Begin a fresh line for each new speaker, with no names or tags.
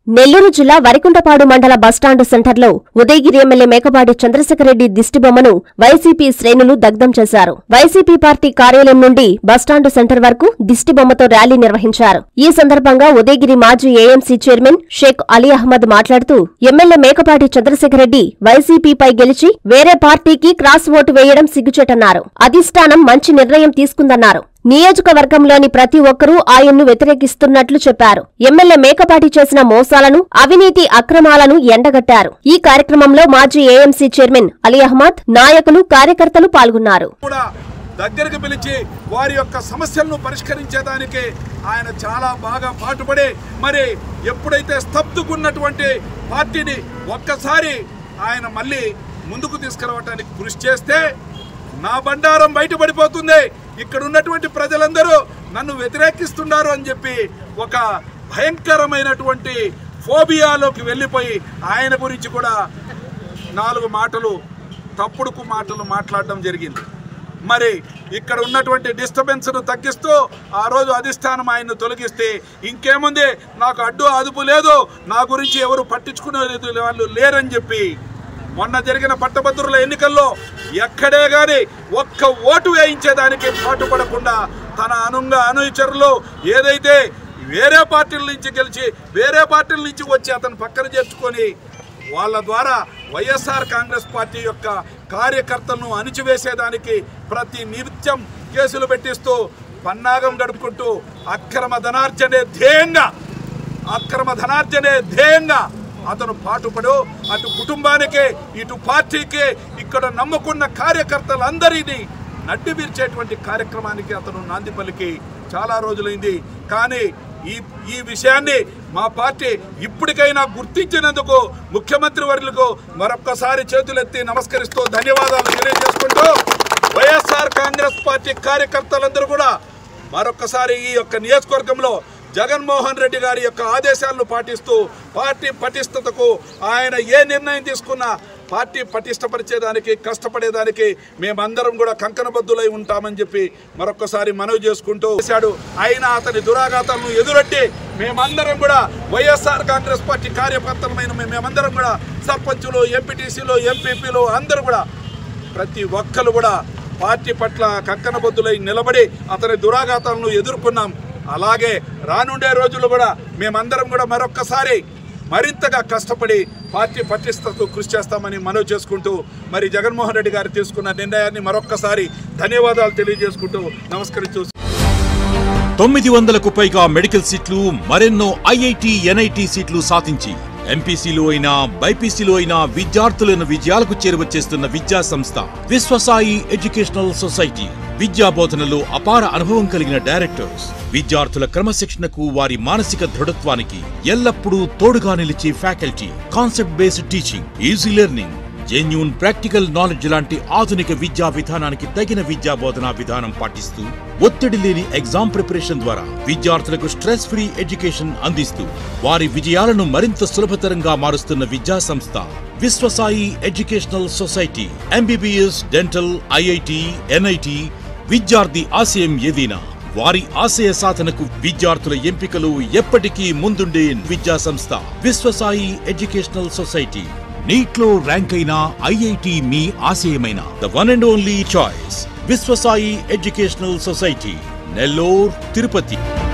నెల్లూరు జిల్లా వరికుంటపాడు మండల బస్టాండు సెంటర్లో ఉదయగిరి ఎమ్మెల్యే మేకపాటి చంద్రశేఖరరెడ్డి దిష్టిబొమ్మను వైసీపీ శ్రేణులు దగ్ధం చేశారు వైసీపీ పార్టీ కార్యాలయం నుండి బస్టాండు సెంటర్ వరకు దిష్టిబొమ్మతో ర్యాలీ నిర్వహించారు ఈ సందర్భంగా ఉదయగిరి మాజీ ఏఎంసీ చైర్మన్ షేక్ అలీ అహ్మద్ మాట్లాడుతూ ఎమ్మెల్యే మేకపాటి చంద్రశేఖరరెడ్డి వైసీపీపై గెలిచి వేరే పార్టీకి క్రాస్ ఓటు వేయడం సిగ్గుచేటన్నారు అధిష్టానం మంచి నిర్ణయం తీసుకుందన్నారు నియోజకవర్గంలోని ప్రతి ఒక్కరూ ఆయన్ను వ్యతిరేకిస్తున్నట్లు చెప్పారు ఎమ్మెల్యే మేకపాటి చేసిన మోసాలను అవినీతి అక్రమాలను ఎండగట్టారు ఈ కార్యక్రమంలో మాజీ ఏఎంసీ చైర్మన్ అలీ అహ్మద్ నాయకులు కార్యకర్తలు పాల్గొన్నారు
కూడా దగ్గరికి పిలిచి వారి యొక్క సమస్యలను పరిష్కరించేదానికి ఆయన చాలా బాగా పాటుపడి మరి ఎప్పుడైతే స్తబ్దుకున్నటువంటి పార్టీని ఒక్కసారి ఆయన మళ్ళీ ముందుకు తీసుకురావడానికి కృషి చేస్తే నా బండారం బయటపడిపోతుంది ఇక్కడ ఉన్నటువంటి ప్రజలందరూ నన్ను వ్యతిరేకిస్తున్నారు అని చెప్పి ఒక భయంకరమైనటువంటి ఫోబియాలోకి వెళ్ళిపోయి ఆయన గురించి కూడా నాలుగు మాటలు తప్పుడుకు మాటలు మాట్లాడడం జరిగింది మరి ఇక్కడ ఉన్నటువంటి డిస్టర్బెన్స్ను తగ్గిస్తూ ఆ రోజు అధిష్టానం ఆయన్ను తొలగిస్తే ఇంకేముంది నాకు అడ్డు అదుపు లేదు నా గురించి ఎవరు పట్టించుకునే వాళ్ళు లేరని చెప్పి మొన్న జరిగిన పట్టభద్రుల ఎన్నికల్లో ఎక్కడే గాని ఒక్క ఓటు వేయించేదానికి పాటుపడకుండా తన అనుంగ అనుచరులు ఏదైతే వేరే పార్టీల నుంచి గెలిచి వేరే పార్టీల నుంచి వచ్చి అతను పక్కన చేర్చుకొని వాళ్ళ ద్వారా వైఎస్ఆర్ కాంగ్రెస్ పార్టీ యొక్క కార్యకర్తలను అణిచివేసేదానికి ప్రతి నిత్యం కేసులు పెట్టిస్తూ పన్నాగం గడుపుకుంటూ అక్రమ ధనార్జనే ధ్యేయంగా అక్రమ ధనార్జనే ధ్యేయంగా అతను పాటుపడు అటు కుటుంబానికి ఇటు పార్టీకి ఇక్కడ నమ్ముకున్న కార్యకర్తలందరినీ నడ్డి విరిచేటువంటి కార్యక్రమానికి అతను నాంది పలికి చాలా రోజులైంది కానీ ఈ ఈ విషయాన్ని మా పార్టీ ఇప్పటికైనా గుర్తించినందుకు ముఖ్యమంత్రి వర్యులకు మరొక్కసారి చేతులెత్తి నమస్కరిస్తూ ధన్యవాదాలు తెలియజేసుకుంటూ వైఎస్ఆర్ కాంగ్రెస్ పార్టీ కార్యకర్తలందరూ కూడా మరొకసారి ఈ యొక్క నియోజకవర్గంలో జగన్మోహన్ రెడ్డి గారి యొక్క ఆదేశాలను పాటిస్తూ పార్టీ పటిష్టతకు ఆయన ఏ నిర్ణయం తీసుకున్నా పార్టీ పటిష్టపరిచేదానికి కష్టపడేదానికి మేమందరం కూడా కంకణబద్దులై ఉంటామని చెప్పి మరొకసారి మనవి చేసుకుంటూ చేశాడు అయినా అతని దురాఘాతాలను ఎదురొట్టి మేమందరం కూడా వైఎస్ఆర్ కాంగ్రెస్ పార్టీ కార్యకర్తలమైన మేమందరం కూడా సర్పంచులు ఎంపీటీసీలు ఎంపీపీలు అందరూ కూడా ప్రతి ఒక్కరు కూడా పార్టీ పట్ల కక్కనబద్దులై నిలబడి అతని దురాఘాతాలను ఎదుర్కొన్నాం అలాగే రానుండే రోజులు కూడా మేమందరం కూడా మరొక్కసారి మరింతగా కష్టపడి పార్టీ పటిష్టతకు కృషి చేస్తామని మనవి చేసుకుంటూ మరి జగన్మోహన్ రెడ్డి గారు తీసుకున్న నిర్ణయాన్ని మరొక్కసారి ధన్యవాదాలు తెలియజేసుకుంటూ నమస్కరించు
తొమ్మిది వందలకు పైగా మెడికల్ సీట్లు మరెన్నో ఐఐటి ఎన్ఐటి సీట్లు సాధించి ఎంపీసీలో అయినా బైపీసీలో అయినా విద్యార్థులను విజయాలకు చేరువ చేస్తున్న విద్యా సంస్థ విశ్వసాయి ఎడ్యుకేషనల్ సొసైటీ విద్యా బోధనలో అపార అనుభవం కలిగిన డైరెక్టర్స్ విద్యార్థుల క్రమశిక్షణకు వారి మానసిక దృఢత్వానికి ఎల్లప్పుడూ తోడుగా నిలిచే faculty concept based teaching easy learning genuine practical knowledge లాంటి ఆధునిక విద్యా విధానానికి తగిన విద్యా బోధనా విధానం పాటిస్తూ ఒత్తిడి లేని ఎగ్జామ్ ప్రిపరేషన్ ద్వారా విద్యార్థులకు స్ట్రెస్ ఫ్రీ ఎడ్యుకేషన్ అందిస్తూ వారి విజయాలను మరింత సులభతరంగా మారుస్తున్న విద్యా సంస్థ Vishwasai educational society MBBS dental IIT NIT విద్యార్థి ఆశయం ఏదైనా వారి ఆశయ సాధనకు విద్యార్థుల ఎంపికలు ఎప్పటికీ ముందుండే విద్యా సంస్థ విశ్వసాయి ఎడ్యుకేషనల్ సొసైటీ నీట్లో ర్యాంక్ అయిన ఐఐటి మీ ఆశయమైన the one and only choice Vishwasai educational society Nellore Tirupati